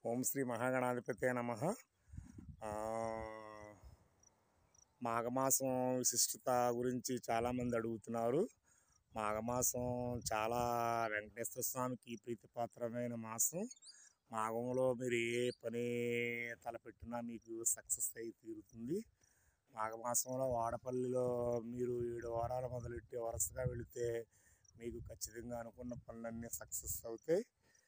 ఓం శ్రీ మహాగణాధిపతే నమ మాఘమాసం విశిష్టత గురించి చాలామంది అడుగుతున్నారు మాఘమాసం చాలా వెంకటేశ్వర స్వామికి ప్రీతిపాత్రమైన మాసం మాఘంలో మీరు ఏ పని తలపెట్టినా మీకు సక్సెస్ అయి తీరుతుంది మాఘమాసంలో వాడపల్లిలో మీరు ఏడు వారాలు మొదలెట్టి వరుసగా వెళితే మీకు ఖచ్చితంగా అనుకున్న పనులన్నీ సక్సెస్ అవుతాయి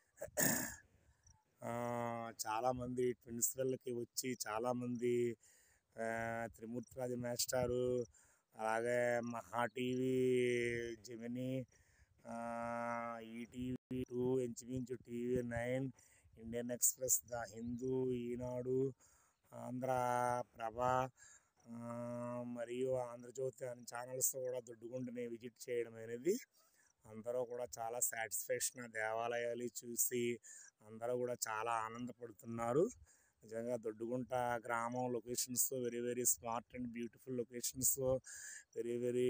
ఆ, చాలామంది ట్విన్స్లకి వచ్చి చాలామంది ఆ, త్రిమూర్తిరాజు మాస్టారు అలాగే మహా టీవీ జెమిని ఆ, ఈటీవీ టూ ఇంచుమించు TV nine Indian Express the Hindu Eenadu Andhra Prabha ఆ, మరియు ఆంధ్రజ్యోతి అనే ఛానల్స్ కూడా దొడ్డుగుంటని విజిట్ చేయడం అనేది అందరూ కూడా చాలా సాటిస్ఫాక్షన్ ఆ దేవాలయాలు చూసి అందరూ కూడా చాలా ఆనందపడుతున్నారు నిజంగా దొడ్డుగుంట గ్రామం locations very very smart and beautiful locations very very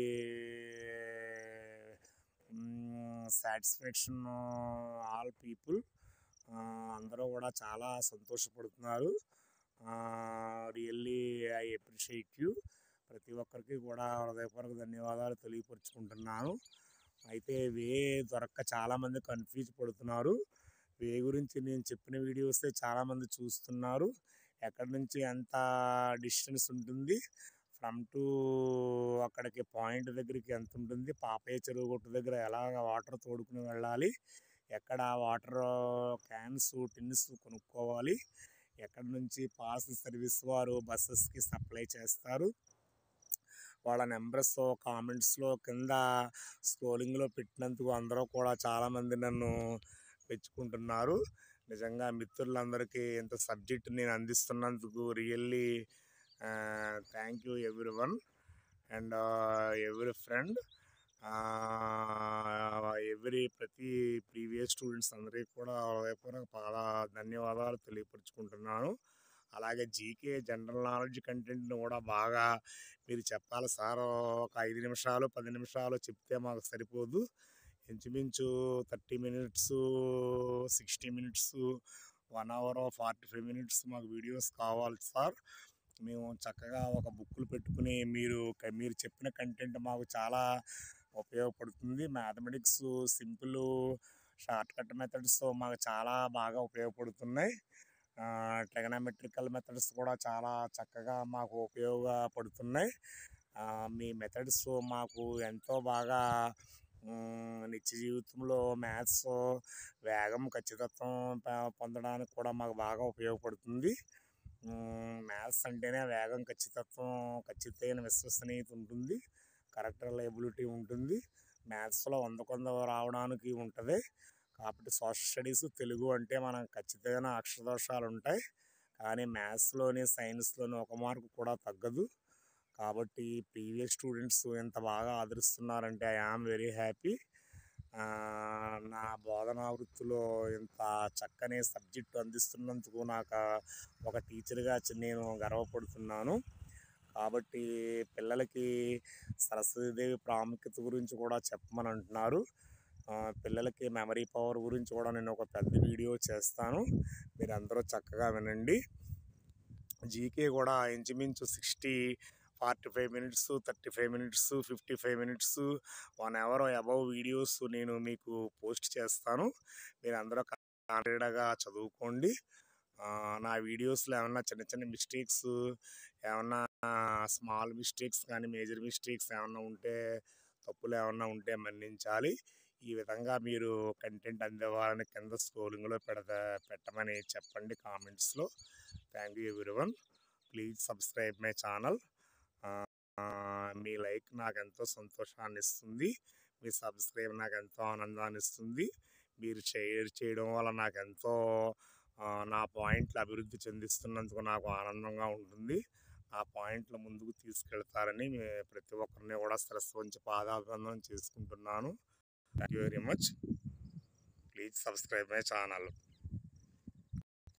satisfaction all people అందరూ కూడా చాలా సంతోషపడుతున్నారు రియల్లీ ఐ అప్రిషియేట్ యూ ప్రతి ఒక్కరికి కూడా హృదయపూర్వక ధన్యవాదాలు తెలియపరుచుకుంటున్నాను అయితే వే దొరక్క చాలామంది కన్ఫ్యూజ్ పడుతున్నారు వే గురించి నేను చెప్పిన వీడియోసే చాలామంది చూస్తున్నారు ఎక్కడి నుంచి ఎంత డిస్టెన్స్ ఉంటుంది ఫ్రమ్ టు అక్కడికి పాయింట్ దగ్గరికి ఎంత ఉంటుంది పాపయ్య చెరువు గుట్ట దగ్గర ఎలాగ వాటర్ తోడుకుని వెళ్ళాలి ఎక్కడ వాటర్ క్యాన్స్ టిన్స్ కొనుక్కోవాలి ఎక్కడి నుంచి పాస్ సర్వీస్ వారు బస్సెస్కి సప్లై చేస్తారు వాళ్ళ నెంబర్స్ కామెంట్స్లో కింద స్క్రోలింగ్లో పెట్టినందుకు అందరూ కూడా చాలామంది నన్ను మెచ్చుకుంటున్నారు నిజంగా మిత్రులందరికీ ఇంత సబ్జెక్ట్ నేను అందిస్తున్నందుకు really thank you everyone and every friend every ప్రతి ప్రీవియస్ స్టూడెంట్స్ అందరికీ కూడా హృదయపూర్వక పాద ధన్యవాదాలు తెలియపరుచుకుంటున్నాను అలాగే జీకే జనరల్ నాలెడ్జ్ కంటెంట్ని కూడా బాగా మీరు చెప్పాలి సార్ ఒక ఐదు నిమిషాలు పది నిమిషాలు చెప్తే మాకు సరిపోదు ఇంచుమించు thirty minutes sixty minutes one hour forty five minutes మాకు వీడియోస్ కావాలి సార్ మేము చక్కగా ఒక బుక్కులు పెట్టుకుని మీరు మీరు చెప్పిన కంటెంట్ మాకు చాలా ఉపయోగపడుతుంది mathematics simple shortcut methods మాకు చాలా బాగా ఉపయోగపడుతున్నాయి ట్రిగనమెట్రికల్ మెథడ్స్ కూడా చాలా చక్కగా మాకు ఉపయోగపడుతున్నాయి ఆ, మీ మెథడ్స్ మాకు ఎంతో బాగా మ్, నిత్య జీవితంలో మ్యాథ్స్ వేగం ఖచ్చితత్వం ప- పొందడానికి కూడా మాకు బాగా ఉపయోగపడుతుంది మ్యాథ్స్ అంటేనే వేగం ఖచ్చితత్వం ఖచ్చితమైన విశ్వసనీయత ఉంటుంది కరెక్ట్ రిలయబిలిటీ ఉంటుంది మ్యాథ్స్లో వంద కొంద రావడానికి ఉంటుంది కాబట్టి సోషల్ స్టడీస్ తెలుగు అంటే మనం ఖచ్చితమైన అక్షరదోషాలు ఉంటాయి కానీ మ్యాథ్స్లోని సైన్స్లోని ఒక మార్కు కూడా తగ్గదు కాబట్టి ప్రీవియస్ స్టూడెంట్స్ ఎంత బాగా ఆదరిస్తున్నారంటే ఐ ఆమ్ వెరీ హ్యాపీ నా బోధనా వృత్తిలో ఇంత చక్కని సబ్జెక్టు అందిస్తున్నందుకు నాకు ఒక టీచర్గా చి- నేను గర్వపడుతున్నాను కాబట్టి పిల్లలకి సరస్వతీదేవి ప్రాముఖ్యత గురించి కూడా చెప్పమని అంటున్నారు ఆ, పిల్లలకి మెమరీ పవర్ గురించి కూడా నేను ఒక పెద్ద వీడియో చేస్తాను మీరు అందరూ చక్కగా వినండి జీకే కూడా ఇంచుమించు sixty forty five minutes thirty five minutes fifty five minutes one hour above videos నేను మీకు పోస్ట్ చేస్తాను మీరు అందరూ కాంటెడ్గా చదువుకోండి ఆ, నా వీడియోస్లో ఏమన్నా చిన్న చిన్న మిస్టేక్స్ ఏమన్నా స్మాల్ మిస్టేక్స్ కానీ మేజర్ మిస్టేక్స్ ఏమన్నా ఉంటే తప్పులు ఏమన్నా ఉంటే మన్నించాలి ఈ విధంగా మీరు కంటెంట్ అందివ్వాలని కింద స్క్రోలింగ్లో పెడతా పెట్టమని చెప్పండి కామెంట్స్లో thank you everyone please subscribe my channel మీ లైక్ నాకు ఎంతో సంతోషాన్ని ఇస్తుంది మీ సబ్స్క్రైబ్ నాకు ఎంతో ఆనందాన్ని ఇస్తుంది మీరు షేర్ చేయడం వల్ల నాకు ఎంతో ఆ, నా పాయింట్లు అభివృద్ధి చెందిస్తున్నందుకు నాకు ఆనందంగా ఉంటుంది ఆ పాయింట్లు ముందుకు తీసుకెళ్తారని మీ ప్రతి ఒక్కరిని కూడా శిరస్సు వంచి పాదాభివందనం చేసుకుంటున్నాను thank you very much please subscribe my channel